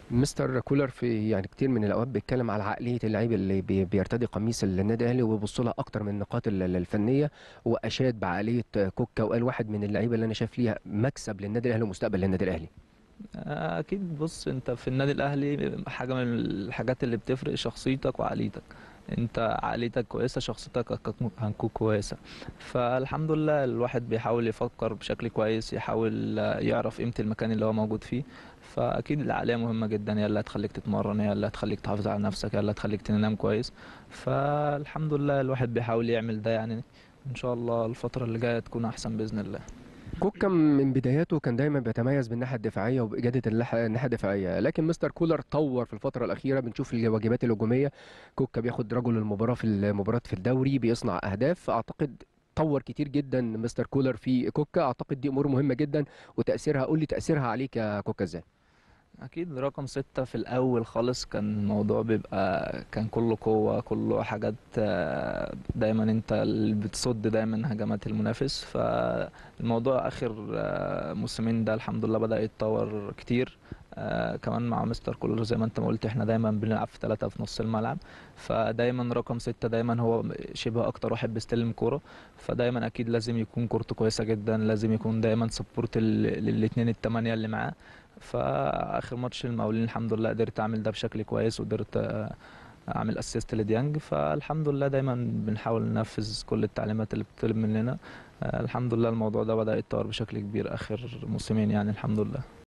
مستر كولر في يعني كتير من الاوقات بيتكلم على عقليه اللعيب اللي بي- بيرتدي قميص النادي الاهلي وبيبص لها اكتر من النقاط ال- ال- الفنيه واشاد بعقليه كوكا وقال واحد من اللعيبه اللي انا شايف ليها مكسب للنادي الاهلي ومستقبل للنادي الاهلي اكيد بص انت في النادي الاهلي حاجه من الحاجات اللي بتفرق شخصيتك وعقليتك انت عقليتك كويسه شخصيتك هتكون هتكون كويسه فالحمد لله الواحد بيحاول يفكر بشكل كويس يحاول يعرف قيمه المكان اللي هو موجود فيه فاكيد العقليه مهمه جدا هي اللي هتخليك تتمرن هي اللي هتخليك تحافظ على نفسك هي اللي هتخليك تنام كويس فالحمد لله الواحد بيحاول يعمل ده يعني ان شاء الله الفتره اللي جايه تكون احسن باذن الله كوكا من بداياته كان دايما بيتميز بالناحيه الدفاعيه وباجاده اللح- الناحيه الدفاعيه لكن مستر كولر طور في الفتره الاخيره بنشوف الواجبات الهجوميه كوكا بياخد رجل المباراه في المباراه في الدوري بيصنع اهداف اعتقد طور كتير جدا مستر كولر في كوكا اعتقد دي امور مهمه جدا وتاثيرها قول لي تاثيرها عليك يا كوكا ازاي اكيد رقم ستة في الاول خالص كان الموضوع بيبقى كان كله قوة كله حاجات آه، دايما انت اللي بتصد دايما هجمات المنافس فالموضوع اخر آه، موسمين ده الحمد لله بدأ يتطور كتير آه، كمان مع مستر كولر زي ما انت ما قلت احنا دايما بنلعب في ثلاثة في نص الملعب فدايما رقم ستة دايما هو شبه اكتر واحد بيستلم كورة فدايما اكيد لازم يكون كورته كويسة جدا لازم يكون دايما سبورت للاثنين التمانية اللي معاه فاخر ماتش المقاولين الحمد لله قدرت اعمل ده بشكل كويس وقدرت آه، اعمل اسيست لديانج فالحمد لله دايما بنحاول ننفذ كل التعليمات اللي بتطلب مننا آه، الحمد لله الموضوع ده بدأ يتطور بشكل كبير اخر موسمين يعني الحمد لله